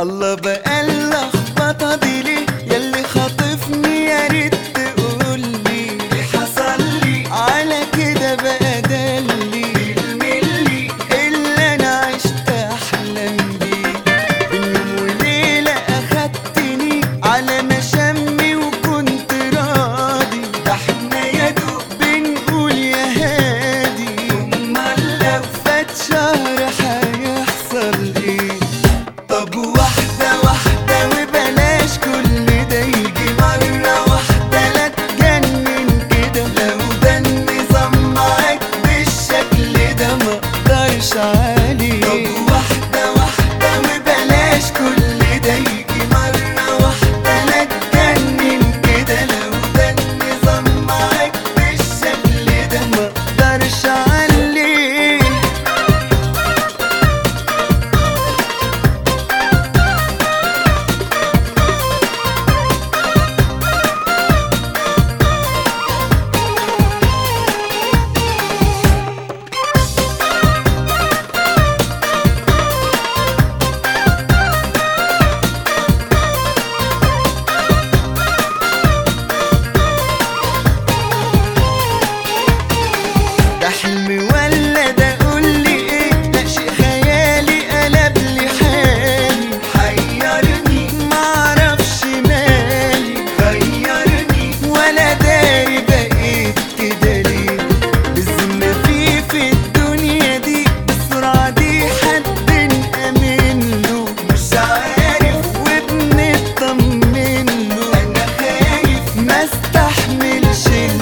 الله بقى اللخبطة دي ليه ياللي خاطفني يا ريت تقولي اللي حصل لي على كده بقى دلي بالملي اللي انا عشت احلم بيه باليوم وليلة اخدتني على مشامي وكنت راضي ده احنا يا دوب بنقول يا هادي امال لو فات شهر هيحصل ايه طب واحدة واحدة وبلاش كل ده يجي مرة واحدة لا تجنن كده لو ده النظام معاك بالشكل ده ما اقدرش عليه طب واحدة واحدة وبلاش كل ده يجي مرة واحدة لا تجنن كده لو ده النظام معاك بالشكل ده ما اقدرش عليه ده حلم ولا ده قولي ايه لا شيء خيالي قلب لي حالي حيرني معرفش مالي غيرني ولا داري بقيت كده ليه بالذمة في في الدنيا دي بالسرعة دي حد نأمن له مش عارف وبنطمن له انا خايف ما استحملش